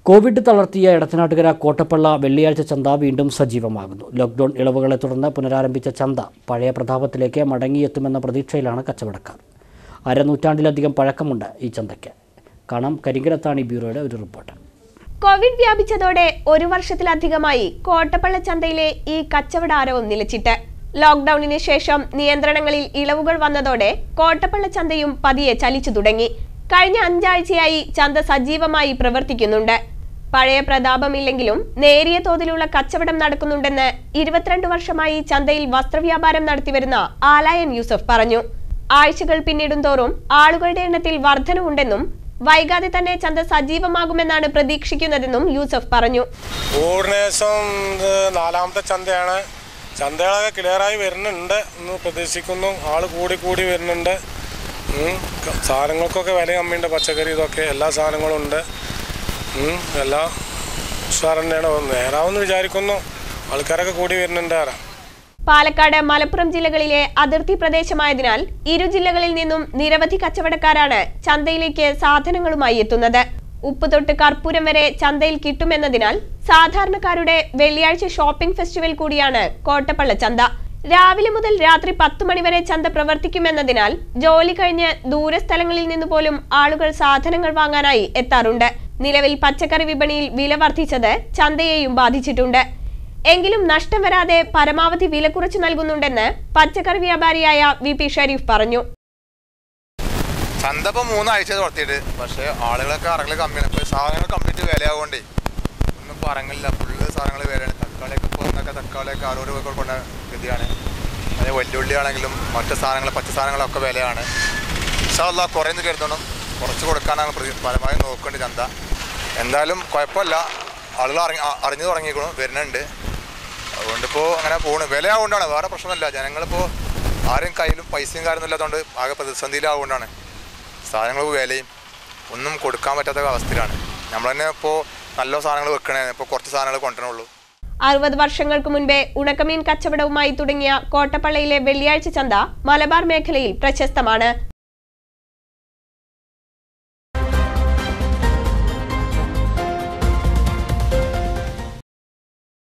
Covid തളർത്തിയ Edathanattukara കോട്ടപ്പള്ള വെള്ളിയാഴ്ച ചന്ത വീണ്ടും സജീവമാകുന്നു ലോക്ക്ഡൌൺ ഇളവുകളെ തുടർന്ന് പുനരാരംഭിച്ച ചന്ത പഴയ പ്രതാപത്തിലേക്ക് മടങ്ങിയെത്തുമെന്ന പ്രതീക്ഷയിലാണ് കച്ചവടക്കാർ അരനൂറ്റാണ്ടിലധികം പഴക്കമുണ്ട് ഈ ചന്തയ്ക്ക് കാണാം കരിങ്കരത്താണി ബ്യൂറോയുടെ ഒരു റിപ്പോർട്ട് കോവിഡ് വ്യാപിച്ചതോടെ ഒരു വർഷത്തിലധികമായി കോട്ടപ്പള്ള ചന്തയിലെ ഈ കച്ചവടാരവും നിലച്ചിട്ട് ലോക്ക്ഡൌണിന് ശേഷം നിയന്ത്രണങ്ങളിൽ ഇളവുകൾ വന്നതോടെ കോട്ടപ്പള്ള ചന്തയും പതിയെ ചലിച്ചു തുടങ്ങി കഴിഞ്ഞ അഞ്ചാഴ്ചയായി ചന്ത സജീവമായി പ്രവർത്തിക്കുന്നുണ്ട് പഴയ പ്രതാപമില്ലെങ്കിലും നേരിയ തോതിലുള്ള കച്ചവടം നടക്കുന്നുണ്ടെന്ന് ഇരുപത്തിരണ്ട് വർഷമായി ചന്തയിൽ വസ്ത്രവ്യാപാരം നടത്തിവരുന്ന ആലായൻ യൂസഫ് പറഞ്ഞു ആഴ്ചകൾ പിന്നിടുന്തോറും ആളുകളുടെ എണ്ണത്തിൽ വർധനവുണ്ടെന്നും വൈകാതെ തന്നെ ചന്ത സജീവമാകുമെന്നാണ് പ്രതീക്ഷിക്കുന്നതെന്നും യൂസഫ് പറഞ്ഞു ഏകദേശം ഇത് നാലാമത്തെ ചന്തയാണ് ചന്തകളൊക്കെ ക്ലിയറായി വരുന്നുണ്ട് എന്ന് പ്രതീക്ഷിക്കുന്നു ആൾ കൂടി കൂടി വരുന്നുണ്ട് ഉം. ക- സാധനങ്ങൾക്കൊക്കെ വില കമ്മിയുണ്ട് പച്ചക്കറി ഇതൊക്കെ എല്ലാ സാധനങ്ങളും ഉണ്ട് ഉം. എല്ലാം ഉഷാർ തന്നെയാണ് നേരാവെന്ന് വിചാരിക്കുന്നു ആൾക്കാരൊക്കെ കൂടി വരുന്നുണ്ട് ആരാ പാലക്കാട് മലപ്പുറം ജില്ലകളിലെ അതിർത്തി പ്രദേശമായതിനാൽ ഇരു ജില്ലകളിൽ നിന്നും നിരവധി കച്ചവടക്കാരാണ് ചന്തയിലേക്ക് സാധനങ്ങളുമായി എത്തുന്നത് ഉപ്പ് തൊട്ട് കർപ്പൂരം വരെ ചന്തയിൽ കിട്ടുമെന്നതിനാൽ സാധാരണക്കാരുടെ വെള്ളിയാഴ്ച ഷോപ്പിംഗ് ഫെസ്റ്റിവൽ കൂടിയാണ് കോട്ടപ്പള്ള ചന്ത രാവിലെ മുതൽ രാത്രി പത്ത് മണിവരെ ചന്ത പ്രവർത്തിക്കുമെന്നതിനാൽ ജോലി കഴിഞ്ഞ് ദൂരസ്ഥലങ്ങളിൽ നിന്ന് പോലും ആളുകൾ സാധനങ്ങൾ വാങ്ങാനായി എത്താറുണ്ട് നിലവിൽ പച്ചക്കറി വിപണിയിൽ വില വർദ്ധിച്ചത് ചന്തയെയും ബാധിച്ചിട്ടുണ്ട് എങ്കിലും നഷ്ടം വരാതെ പരമാവധി വില കുറച്ചു നൽകുന്നുണ്ടെന്ന് പച്ചക്കറി വ്യാപാരിയായ വി പി ഷരീഫ് പറഞ്ഞു ചന്ത ഇപ്പോൾ മൂന്നാഴ്ച തുറത്തിയിട്ട് പക്ഷേ ആളുകളൊക്കെ ഇറങ്ങൽ കമ്മിയാണ് ഇപ്പോൾ സാധനങ്ങൾ കംപ്ലീറ്റ് വിലയാകൊണ്ട് ഒന്നും പറങ്ങില്ല ഫുള്ള് സാധനങ്ങൾ വിലയാണ് തക്കാളിയൊക്കെ ഇപ്പോൾ ഒന്നൊക്കെ തക്കാളിയൊക്കെ അറുപത് രൂപ കൊണ്ട ഗതിയാണ് അതേ വെല്ലുവിളി ആണെങ്കിലും മറ്റു സാധനങ്ങൾ പച്ച സാധനങ്ങളൊക്കെ വിലയാണ് ഇൻഷാല്ല കുറേന്ന് കരുതണം കുറച്ച് കൊടുക്കാനാണ് പ്രതി പരമാവധി നോക്കേണ്ടത് ചന്ത എന്തായാലും കുഴപ്പമില്ല ആളുകൾ അറിഞ്ഞ് അ- അറിഞ്ഞു തുടങ്ങിയിരിക്കണം വരുന്നുണ്ട് അതുകൊണ്ടിപ്പോൾ അങ്ങനെ പോണ് വിലയാവുകൊണ്ടാണ് വേറെ പ്രശ്നമല്ല ജനങ്ങളിപ്പോൾ ആരും കയ്യിലും പൈസയും കാര്യമൊന്നും ഇല്ലാത്തതുകൊണ്ട് ആകെ പ്രതിസന്ധിയിലാവുകൊണ്ടാണ് സാധനങ്ങൾ വിലയും ഒന്നും കൊടുക്കാൻ പറ്റാത്ത അവസ്ഥയിലാണ് നമ്മൾ തന്നെ ഇപ്പോൾ നല്ല സാധനങ്ങൾ വെക്കണേ ഇപ്പോൾ കുറച്ച് സാധനങ്ങൾ കൊണ്ടുവരണുള്ളൂ അറുപത് വർഷങ്ങൾക്ക് മുൻപേ ഉണക്കമീൻ കച്ചവടവുമായി തുടങ്ങിയ കോട്ടപ്പള്ളയിലെ വെള്ളിയാഴ്ച ചന്ത മലബാർ മേഖലയിൽ പ്രശസ്തമാണ്